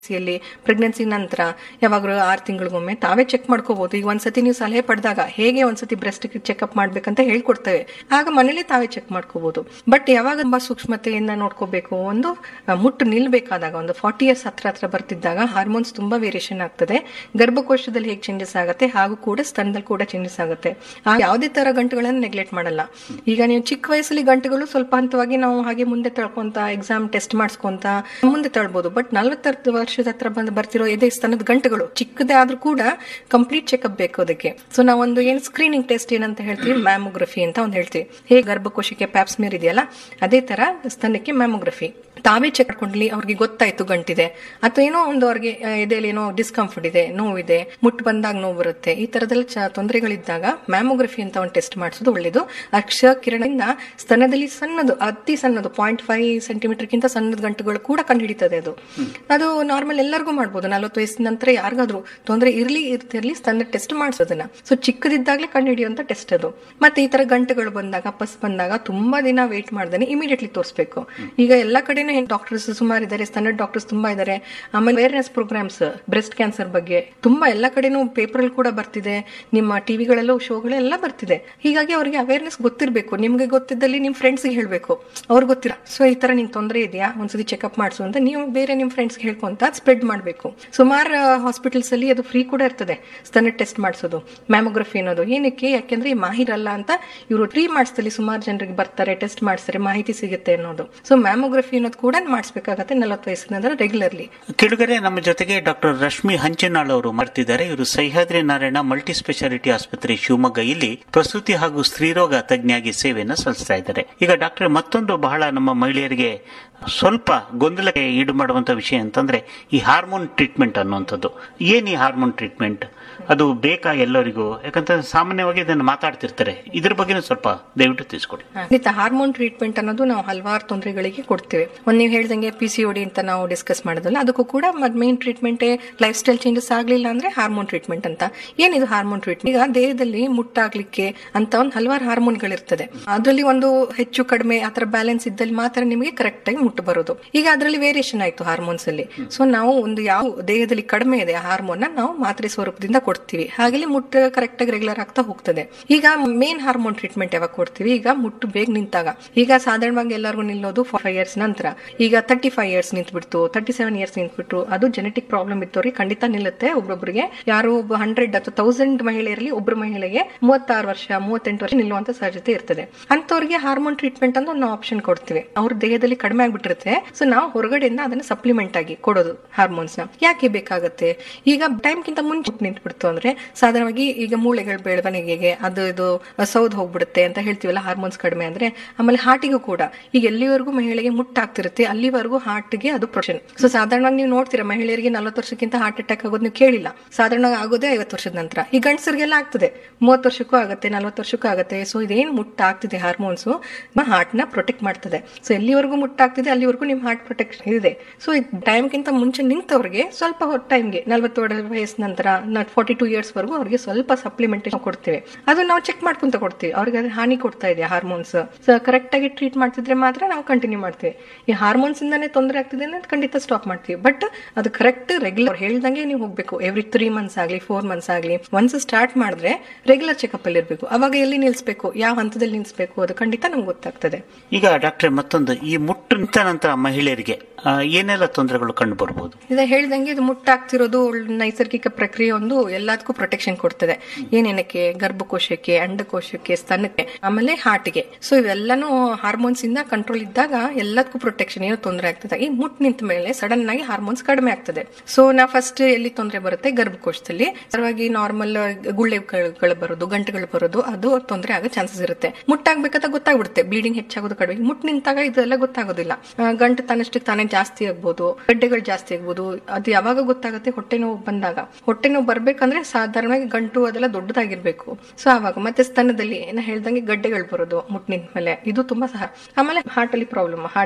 ಯಲ್ಲಿ ಪ್ರೆಗ್ನೆನ್ಸಿ ನಂತರ ಯಾವಾಗಲೂ ಆರು ತಿಂಗಳಿಗೊಮ್ಮೆ ತಾವೇ ಚೆಕ್ ಮಾಡ್ಕೋಬಹುದು ಈಗ ಒಂದ್ಸತಿ ನೀವು ಸಲಹೆ ಪಡೆದಾಗ ಹೇಗೆ ಒಂದ್ಸತಿ ಬ್ರೆಸ್ಟ್ ಚೆಕ್ಅಪ್ ಮಾಡ್ಬೇಕಂತ ಹೇಳ್ಕೊಡ್ತೇವೆ ಆಗ ಮನೇಲಿ ತಾವೇ ಚೆಕ್ ಮಾಡ್ಕೋಬಹುದು ಬಟ್ ಯಾವಾಗ ತುಂಬಾ ಸೂಕ್ಷ್ಮತೆಯಿಂದ ನೋಡ್ಕೋಬೇಕು ಒಂದು ಆ, ಮುಟ್ಟು ನಿಲ್ಬೇಕಾದಾಗ ಒಂದು ಫಾರ್ಟಿ ಇಯರ್ಸ್ ಹತ್ರ ಹತ್ರ ಬರ್ತಿದ್ದಾಗ ಹಾರ್ಮೋನ್ಸ್ ತುಂಬಾ ವೇರಿಯೇಷನ್ ಆಗ್ತದೆ ಗರ್ಭಕೋಶದಲ್ಲಿ ಹೇಗೆ ಚೇಂಜಸ್ ಆಗುತ್ತೆ ಹಾಗೂ ಕೂಡ ಸ್ತನದಲ್ಲಿ ಕೂಡ ಚೇಂಜಸ್ ಆಗುತ್ತೆ ಆ ಯಾವುದೇ ತರ ಗಂಟುಗಳನ್ನು ನೆಗ್ಲೆಕ್ಟ್ ಮಾಡಲ್ಲ ಈಗ ನೀವು ಚಿಕ್ಕ ವಯಸ್ಸಲ್ಲಿ ಗಂಟುಗಳು ಸ್ವಲ್ಪ ಹಂತವಾಗಿ ನಾವು ಹಾಗೆ ಮುಂದೆ ತಳ್ಕೊಂತ ಎಕ್ಸಾಮ್ ಟೆಸ್ಟ್ ಮಾಡಿಸ್ಕೊಂತ ಮುಂದೆ ತಳ್ಬೋದು ಬಟ್ ನಲ್ವತ್ತು ವರ್ಷದ ಹತ್ರ ಬಂದು ಬರ್ತಿರೋ ಎದೆ ಸ್ತನದ ಗಂಟುಗಳು ಚಿಕ್ಕದೇ ಆದ್ರೂ ಕೂಡ ಕಂಪ್ಲೀಟ್ ಚೆಕ್ಅಪ್ ಬೇಕು ಅದಕ್ಕೆ ಸೊ ನಾವೊಂದು ಏನ್ ಸ್ಕ್ರೀನಿಂಗ್ ಟೆಸ್ಟ್ ಏನಂತ ಹೇಳ್ತೀವಿ ಮ್ಯಾಮೋಗ್ರಫಿ ಅಂತ ಒಂದು ಹೇಳ್ತೀವಿ ಹೇಗೆ ಗರ್ಭಕೋಶಕ್ಕೆ ಪ್ಯಾಪ್ಸ್ಮಿಯರ್ ಇದೆಯಲ್ಲ ಅದೇ ತರ ಸ್ತನಕ್ಕೆ ಮ್ಯಾಮೋಗ್ರಫಿ ತಾವೇ ಚೆಕ್ ಮಾಡ್ಕೊಂಡ್ಲಿ ಅವ್ರಿಗೆ ಗೊತ್ತಾಯ್ತು ಗಂಟಿದೆ ಅಥವಾ ಏನೋ ಒಂದು ಅವ್ರಿಗೆ ಆ, ಎದೆಯಲ್ಲಿ ಏನೋ ಡಿಸ್ಕಂಫರ್ಟ್ ಇದೆ ನೋವಿದೆ ಮುಟ್ಟು ಬಂದಾಗ ನೋವು ಬರುತ್ತೆ ಈ ತರದಲ್ಲಿ ಚ- ತೊಂದರೆಗಳಿದ್ದಾಗ ಮ್ಯಾಮೋಗ್ರಫಿ ಅಂತ ಒಂದು ಟೆಸ್ಟ್ ಮಾಡಿಸೋದು ಒಳ್ಳೇದು ಅಕ್ಷ ಕಿರಣದಿಂದ ಸ್ತನದಲ್ಲಿ ಸಣ್ಣದು ಅತಿ ಸಣ್ಣದು ಪಾಯಿಂಟ್ ಫೈವ್ ಸೆಂಟಿಮೀಟರ್ಗಿಂತ ಸಣ್ಣದ ಗಂಟುಗಳು ಕೂಡ ಕಂಡುಹಿಡಿತದೆ ಅದು ಅದು ನಾರ್ಮಲ್ ಎಲ್ಲರಿಗೂ ಮಾಡ್ಬೋದು ನಲವತ್ತು ವಯಸ್ಸಿನ ನಂತರ ಯಾರಿಗಾದ್ರೂ ತೊಂದರೆ ಇರ್ಲಿ ಇರ್ತಿರ್ಲಿ ಸ್ತನ ಟೆಸ್ಟ್ ಮಾಡಿಸೋದನ್ನ ಸೊ ಚಿಕ್ಕದಿದ್ದಾಗಲೇ ಕಂಡುಹಿಡಿಯುವಂತ ಟೆಸ್ಟ್ ಅದು ಮತ್ತೆ ಈ ತರ ಗಂಟುಗಳು ಬಂದಾಗ ಪಸ್ ಬಂದಾಗ ತುಂಬಾ ದಿನ ವೇಟ್ ಮಾಡ್ದೇನೆ ಇಮಿಡಿಯೇಟ್ಲಿ ತೋರಿಸ್ಬೇಕು ಈಗ ಎಲ್ಲ ಕಡೆನೂ ಡಾಕ್ಟರ್ಸ್ ಸುಮಾರು ಇದ್ದಾರೆ ಸ್ತನ ಡಾಕ್ಟರ್ಸ್ ತುಂಬಾ ಇದ್ದಾರೆ ಆಮೇಲೆ ಅವೇರ್ನೆಸ್ ಪ್ರೋಗ್ರಾಮ್ಸ್ ಬ್ರೆಸ್ಟ್ ಕ್ಯಾನ್ಸರ್ ಬಗ್ಗೆ ತುಂಬಾ ಎಲ್ಲ ಕಡೆನೂ ಪೇಪರ್ ಕೂಡ ಬರ್ತಿದೆ ನಿಮ್ಮ ಟಿವಿಗಳಲ್ಲೂ ಶೋಗಳೆಲ್ಲ ಬರ್ತಿದೆ ಹೀಗಾಗಿ ಅವರಿಗೆ ಅವೇರ್ನೆಸ್ ಗೊತ್ತಿರಬೇಕು ನಿಮ್ಗೆ ಗೊತ್ತಿದ್ದಲ್ಲಿ ನಿಮ್ ಫ್ರೆಂಡ್ಸ್ಗೆ ಹೇಳ್ಬೇಕು ಅವ್ರಿಗೆ ಗೊತ್ತಿರ ಸೊ ಈ ತರ ನಿಂಗೆ ತೊಂದರೆ ಇದೆಯಾ ಒಂದ್ಸತಿ ಚೆಕ್ಅಪ್ ಮಾಡಿಸು ಅಂತ ನೀವು ಬೇರೆ ನಿಮ್ ಫ್ರೆಂಡ್ಸ್ಗೆ ಹೇಳ್ಕೊಂತ ಸ್ಪ್ರೆಡ್ ಮಾಡಬೇಕು ಸುಮಾರು ಹಾಸ್ಪಿಟಲ್ಸ್ ಅಲ್ಲಿ ಅದು ಫ್ರೀ ಕೂಡ ಇರ್ತದೆ ಸ್ತನ ಟೆಸ್ಟ್ ಮಾಡಿಸೋದು ಮ್ಯಾಮೋಗ್ರಫಿ ಅನ್ನೋದು ಏನಕ್ಕೆ ಯಾಕೆಂದ್ರೆ ಈ ಮಾಹಿರಲ್ಲ ಅಂತ ಇವರು ಫ್ರೀ ಮಾಡಿಸ್ದಲ್ಲಿ ಸುಮಾರು ಜನರಿಗೆ ಬರ್ತಾರೆ ಟೆಸ್ಟ್ ಮಾಡಿಸ್ತಾರೆ ಮಾಹಿತಿ ಸಿಗುತ್ತೆ ಅನ್ನೋದು ಸೊ ಮ್ಯಾಮೋಗ್ರಫಿ ಅನ್ನೋದು ಕೂಡ ಮಾಡಿಸ್ಬೇಕಾಗತ್ತೆ ನಲವತ್ತು ವಯಸ್ಸಿನ ರೆಗ್ಯುಲರ್ಲಿ ಕೆಳಗರೆ ನಮ್ಮ ಜೊತೆಗೆ ಡಾಕ್ಟರ್ ರಶ್ಮಿ ಹಂಚನಾಳ್ ಅವರು ಮಾಡ್ತಿದ್ದಾರೆ ಇವರು ಸಹ್ಯಾದ್ರಿ ನಾರಾಯಣ ಮಲ್ಟಿ ಸ್ಪೆಷಾಲಿಟಿ ಆಸ್ಪತ್ರೆ ಶಿವಮೊಗ್ಗ ಇಲ್ಲಿ ಪ್ರಸೂತಿ ಹಾಗೂ ಸ್ತ್ರೀರೋಗ ತಜ್ಞಾಗಿ ಸೇವೆಯನ್ನು ಸಲ್ಲಿಸ್ತಾ ಇದ್ದಾರೆ ಈಗ ಡಾಕ್ಟರ್ ಮತ್ತೊಂದು ಬಹಳ ನಮ್ಮ ಮಹಿಳೆಯರಿಗೆ ಸ್ವಲ್ಪ ಗೊಂದಲಕ್ಕೆ ಈಡು ಮಾಡುವಂತ ವಿಷಯ ಅಂತಂದ್ರೆ ಈ ಹಾರ್ಮೋನ್ ಟ್ರೀಟ್ಮೆಂಟ್ ಅನ್ನುವಂಥದ್ದು ಏನ್ ಈ ಹಾರ್ಮೋನ್ ಟ್ರೀಟ್ಮೆಂಟ್ ಅದು ಬೇಕಾ ಎಲ್ಲರಿಗೂ ಯಾಕಂತಂದ್ರೆ ಸಾಮಾನ್ಯವಾಗಿ ಇದನ್ನು ಮಾತಾಡ್ತಿರ್ತಾರೆ ಇದ್ರ ಬಗ್ಗೆನೂ ಸ್ವಲ್ಪ ದಯವಿಟ್ಟು ತಿಳಿಸ್ಕೊಡಿ ಖಂಡಿತ ಹಾರ್ಮೋನ್ ಟ್ರೀಟ್ಮೆಂಟ್ ಅನ್ನೋದು ನಾವು ಹಲವಾರು ತೊಂದರೆಗಳಿಗೆ ಕೊಡ್ತೇವೆ ಒಂದು ನೀವು ಹೇಳ್ದಂಗೆ ಪಿ ಸಿ ಡಿ ಅಂತ ನಾವು ಡಿಸ್ಕಸ್ ಮಾಡೋದಲ್ಲ ಅದಕ್ಕೂ ಕೂಡ main treatment lifestyle changes ಆಗ್ಲಿಲ್ಲ ಅಂದ್ರೆ ಹಾರ್ಮೋನ್ ಟ್ರೀಟ್ಮೆಂಟ್ ಅಂತ ಏನಿದು ಹಾರ್ಮೋನ್ ಟ್ರೀಟ್ಮೆಂಟ್ ಈಗ ದೇಹದಲ್ಲಿ ಮುಟ್ಟಾಗ್ಲಿಕ್ಕೆ ಅಂತ ಒಂದು ಹಲವಾರು ಹಾರ್ಮೋನ್ಗಳಿರ್ತದೆ ಅದರಲ್ಲಿ ಒಂದು ಹೆಚ್ಚು ಕಡಿಮೆ ಆತರ ಬ್ಯಾಲೆನ್ಸ್ ಇದ್ದಲ್ಲಿ ಮಾತ್ರ ನಿಮಗೆ ಕರೆಕ್ಟ್ ಆಗಿ ಮುಟ್ಟು ಬರೋದು ಈಗ ಅದರಲ್ಲಿ ವೇರಿಯೇಷನ್ ಆಯ್ತು ಹಾರ್ಮೋನ್ಸ್ ಅಲ್ಲಿ ಸೊ ನಾವು ಒಂದು ಯಾವ ದೇಹದಲ್ಲಿ ಕಡಿಮೆ ಇದೆ ಆ ಹಾರ್ಮೋನ್ ನಾವು ಮಾತ್ರೆ ಸ್ವರೂಪದಿಂದ ಕೊಡ್ತೀವಿ ಹಾಗೆ ಮುಟ್ಟು ಕರೆಕ್ಟ್ ಆಗಿ ರೆಗ್ಯುಲರ್ ಆಗ್ತಾ ಹೋಗ್ತದೆ ಈಗ ಮೇನ್ ಹಾರ್ಮೋನ್ ಟ್ರೀಟ್ಮೆಂಟ್ ಯಾವಾಗ ಕೊಡ್ತೀವಿ ಈಗ ಮುಟ್ಟು ಬೇಗ ನಿಂತಾಗ ಈಗ ಸಾಧಾರಣವಾಗಿ ಎಲ್ಲರಿಗೂ ನಿಲ್ಲೋದು ಫೈವ್ ಇಯರ್ಸ್ ನಂತರ ಈಗ ತರ್ಟಿ ಫೈವ್ ಇಯರ್ಸ್ ನಿಂತ್ಬಿಡ್ತು ತರ್ಟಿ ಸೆವೆನ್ ಇಯರ್ಸ್ ನಿಂತ್ಬಿಟ್ರು ಅದು ಜೆನೆಟಿಕ್ ಪ್ರಾಬ್ಲಮ್ ಇದ್ದವ್ರಿಗೆ ಖಂಡಿತ ನಿಲ್ಲುತ್ತೆ ಒಬ್ಬೊಬ್ಬರಿಗೆ ಯಾರು ಒಬ್ಬ ಹಂಡ್ರೆಡ್ ಅಥವಾ ತೌಸಂಡ್ ಮಹಿಳೆಯರಲ್ಲಿ ಒಬ್ಬರು ಮಹಿಳೆಗೆ ಮೂವತ್ತಾರು ವರ್ಷ ಮೂವತ್ತೆಂಟು ವರ್ಷ ನಿಲ್ಲುವಂತ ಸಾಧ್ಯತೆ ಇರ್ತದೆ ಅಂತವ್ರಿಗೆ ಹಾರ್ಮೋನ್ ಟ್ರೀಟ್ಮೆಂಟ್ ಅಂತ ಒಂದು ಆಪ್ಷನ್ ಕೊಡ್ತೀವಿ ಅವ್ರ ದೇಹದಲ್ಲಿ ಕಡಿಮೆ ಆಗ್ಬಿಟ್ಟಿರುತ್ತೆ ಸೊ ನಾವು ಹೊರಗಡೆಯಿಂದ ಅದನ್ನ ಸಪ್ಲಿಮೆಂಟ್ ಆಗಿ ಕೊಡೋದು ಹಾರ್ಮೋನ್ಸ್ ನ ಯಾಕೆ ಬೇಕಾಗುತ್ತೆ ಈಗ ಟೈಮ್ಗಿಂತ ಮುಂಚೆ ನಿಂತ್ಬಿಡ್ತು ಅಂದ್ರೆ ಸಾಧಾರಣವಾಗಿ ಈಗ ಮೂಳೆಗಳ ಬೆಳವಣಿಗೆಗೆ ಅದು ಇದು ಸೌದ್ ಹೋಗ್ಬಿಡುತ್ತೆ ಅಂತ ಹೇಳ್ತೀವಲ್ಲ ಹಾರ್ಮೋನ್ಸ್ ಕಡಿಮೆ ಅಂದ್ರೆ ಆಮೇಲೆ ಹಾರ್ಟಿಗೂ ಕೂಡ ಈಗ ಎಲ್ಲಿವರೆಗೂ ಮಹಿಳೆಗೆ ಮುಟ್ಟಾಗ್ತಿರುತ್ತೆ ಅಲ್ಲಿವರೆಗೂ ಹಾರ್ಟ್ಗೆ ಅದು ಪ್ರೊಟೆಕ್ಷನ್ ಸೊ ಸಾಧಾರಣವಾಗಿ ನೀವು ನೋಡ್ತೀರಾ ಮಹಿಳೆಯರಿಗೆ ನಲವತ್ತು ವರ್ಷಕ್ಕಿಂತ ಹಾರ್ಟ್ ಅಟ್ಯಾಕ್ ಆಗೋದು ನೀವು ಕೇಳಿಲ್ಲ ಸಾಧಾರಣವಾಗಿ ಆಗೋದೇ ಐವತ್ತು ವರ್ಷದ ನಂತರ ಈ ಗಂಡಸರಿಗೆಲ್ಲ ಆಗ್ತದೆ ಮೂವತ್ತು ವರ್ಷಕ್ಕೂ ಆಗುತ್ತೆ ನಲವತ್ತು ವರ್ಷಕ್ಕೂ ಆಗುತ್ತೆ ಸೊ ಇದೇನು ಮುಟ್ಟಾಗ್ತಿದೆ ಹಾರ್ಮೋನ್ಸ್ ಹಾರ್ಟ್ ನ ಪ್ರೊಟೆಕ್ಟ್ ಮಾಡ್ತದೆ ಸೊ ಎಲ್ಲಿವರೆಗೂ ಮುಟ್ಟಾಗ್ತಿದೆ ಅಲ್ಲಿವರೆಗೂ ನಿಮ್ ಹಾರ್ಟ್ ಪ್ರೊಟೆಕ್ಷನ್ ಇದೆ ಸೊ ಟೈಮ್ಗಿಂತ ಮುಂಚೆ ನಿಂತವ್ರಿಗೆ ಸ್ವಲ್ಪ ಟೈಮ್ಗೆ ನಲ್ವತ್ತು ವಯಸ್ಸು ನಂತರ ಫಾರ್ಟಿ ಟೂ ಇಯರ್ಸ್ ವರೆಗೂ ಅವ್ರಿಗೆ ಸ್ವಲ್ಪ ಸಪ್ಲಿಮೆಂಟೇಷನ್ ಕೊಡ್ತೇವೆ ಅದು ನಾವು ಚೆಕ್ ಮಾಡ್ಕೊಂತ ಕೊಡ್ತೀವಿ ಅವ್ರಿಗೆ ಅದು ಹಾನಿ ಕೊಡ್ತಾ ಇದೆ ಹಾರ್ಮೋನ್ಸ್ ಕರೆಕ್ಟ್ ಆಗಿ ಟ್ರೀಟ್ ಮಾಡ್ತಿದ್ರೆ ಮಾತ್ರ ನಾವು ಕಂಟಿನ್ಯೂ ಮಾಡ್ತೀವಿ ಈ ಹಾರ್ಮೋನ್ಸ್ ಇಂದಾನೆ ತೊಂದರೆ ಆಗ್ತಿದೆ ಅಂದ್ರೆ ಖಂಡಿತ ಸ್ಟಾಪ್ ಮಾಡ್ತೀವಿ ಬಟ್ ಅದು ಕರೆಕ್ಟ್ ರೆಗ್ಯುಲರ್ ಹೇಳ್ದಂಗೆ ನೀವು ಹೋಗ್ಬೇಕು ಎವ್ರಿ ತ್ರೀ ಮಂತ್ಸ್ ಆಗಲಿ ಫೋರ್ ಮಂತ್ಸ್ ಆಗಲಿ ಒನ್ಸ್ ಸ್ಟಾರ್ಟ್ ಮಾಡಿದ್ರೆ ರೆಗ್ಯುಲರ್ ಚೆಕಪ್ ಅಲ್ಲಿ ಇರಬೇಕು ಅವಾಗ ಎಲ್ಲಿ ನಿಲ್ಸ್ಬೇಕು ಯಾವ ಹಂತದಲ್ಲಿ ನಿಲ್ಸ್ಬೇಕು ಅದು ಖಂಡಿತ ನಮ್ಗೆ ಗೊತ್ತಾಗ್ತದೆ ಈಗ ಡಾಕ್ಟ್ರೆ ಮತ್ತೊಂದು ಈ ಮುಟ್ಟು ನಿಂತ ನಂತರ ಮಹಿಳೆಯರಿಗೆ ಆ, ಏನೆಲ್ಲ ತೊಂದರೆಗಳು ಕಂಡು ಬರಬಹುದು ಇದು ಹೇಳ್ದಂಗೆ ಇದು ಮುಟ್ಟಾಗ್ತಿರೋದು ಒಳ್ಳೆ ನೈಸರ್ಗಿಕ ಪ್ರಕ್ರಿಯೆ ಒಂದು ಎಲ್ಲದಕ್ಕೂ ಪ್ರೊಟೆಕ್ಷನ್ ಕೊಡ್ತದೆ ಏನೇನಕ್ಕೆ ಗರ್ಭಕೋಶಕ್ಕೆ ಅಂಡಕೋಶಕ್ಕೆ ಸ್ತನಕ್ಕೆ ಆಮೇಲೆ ಹಾರ್ಟ್ಗೆ ಸೊ ಇವೆಲ್ಲಾನು ಹಾರ್ಮೋನ್ಸ್ ಇಂದ ಕಂಟ್ರೋಲ್ ಇದ್ದಾಗ ಎಲ್ಲದಕ್ಕೂ ಪ್ರೊಟೆಕ್ಷನ್ ಏನೋ ತೊಂದರೆ ಆಗ್ತದೆ ಈ ಮುಟ್ ನಿಂತ ಮೇಲೆ ಸಡನ್ ಆಗಿ ಹಾರ್ಮೋನ್ಸ್ ಕಡಿಮೆ ಆಗ್ತದೆ ಸೊ ನಾ ಫಸ್ಟ್ ಎಲ್ಲಿ ತೊಂದರೆ ಬರುತ್ತೆ ಗರ್ಭಕೋಶದಲ್ಲಿ ಸರವಾಗಿ ನಾರ್ಮಲ್ ಗುಳ್ಳೆಗಳು ಬರೋದು ಗಂಟೆಗಳು ಬರೋದು ಅದು ತೊಂದರೆ ಆಗೋ ಚಾನ್ಸಸ್ ಇರುತ್ತೆ ಮುಟ್ಟಾಗ್ಬೇಕಂತ ಗೊತ್ತಾಗ್ಬಿಡುತ್ತೆ ಬ್ಲೀಡಿಂಗ್ ಹೆಚ್ಚಾಗೋದು ಕಡಿಮೆ ಮುಟ್ ನಿಂತಾಗ ಇದೆಲ್ಲ ಗೊತ್ತಾಗೋದಿಲ್ಲ ಆ, ಗಂಟು ತನ್ನಷ್ಟಕ್ಕೆ ತಾನೇ ಜಾಸ್ತಿ ಆಗ್ಬೋದು ಗಡ್ಡೆಗಳು ಜಾಸ್ತಿ ಆಗ್ಬೋದು ಅದು ಯಾವಾಗ ಗೊತ್ತಾಗುತ್ತೆ ಹೊಟ್ಟೆ ನೋವು ಬಂದಾಗ ಹೊಟ್ಟೆ ನೋವು ಬರ್ಬೇಕಂದ್ರೆ ಸಾಧಾರಣವಾಗಿ ಗಂಟು ಅದೆಲ್ಲ ದೊಡ್ಡದಾಗಿರ್ಬೇಕು ಸೊ ಆವಾಗ ಮತ್ತೆ ಸ್ತನದಲ್ಲಿ ನಾ ಹೇಳ್ದಂಗೆ ಗಡ್ಡೆಗಳು ಬರೋದು ಮುಟ್ ನಿಂತ ಮೇಲೆ ಇದು ತುಂಬಾ ಸಹ ಆಮೇಲೆ ಹಾರ್ಟ್ ಅಲ್ಲಿ ಪ್ರಾಬ್ಲಮ್ ಹಾರ್ಟ್ ಅಟ್ಯಾಕ್ಗಳು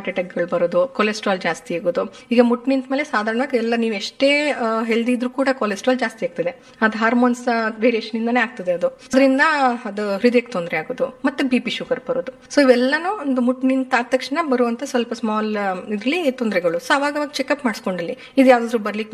ರೋಗಗಳು ಬರೋದು ಕೊಲೆಸ್ಟ್ರಾಲ್ ಜಾಸ್ತಿ ಆಗೋದು ಈಗ ಮುಟ್ಟು ನಿಂತ ಮೇಲೆ ಸಾಧಾರಣವಾಗಿ ಎಲ್ಲ ನೀವು ಎಷ್ಟೇ ಹೆಲ್ದಿ ಇದ್ರೂ ಕೂಡ ಕೊಲೆಸ್ಟ್ರಾಲ್ ಜಾಸ್ತಿ ಆಗ್ತದೆ ಅದು ಹಾರ್ಮೋನ್ಸ್ ವೇರಿಯೇಷನ್ ಇಂದಾನೇ ಆಗ್ತದೆ ಅದು ಅದರಿಂದ ಅದು ಹೃದಯಕ್ಕೆ ತೊಂದರೆ ಆಗೋದು ಮತ್ತೆ ಬಿ ಪಿ ಶುಗರ್ ಬರೋದು ಸೊ ಇವೆಲ್ಲನೂ ಒಂದು ಮುಟ್ಟು ನಿಂತ ಆದ ತಕ್ಷಣ ಬರುವಂತ ಸ್ವಲ್ಪ ಸ್ಮಾಲ್ ಇದ್ರಲ್ಲಿ ತೊಂದರೆಗಳು ಸೊ ಅವಾಗ ಅವಾಗ ಚೆಕಪ್ ಮಾಡಿಸ್ಕೊಂಡಲ್ಲಿ ಇದು ಯಾವ್ದಾದ್ರು ಬರ್ಲಿಕ್ಕೆ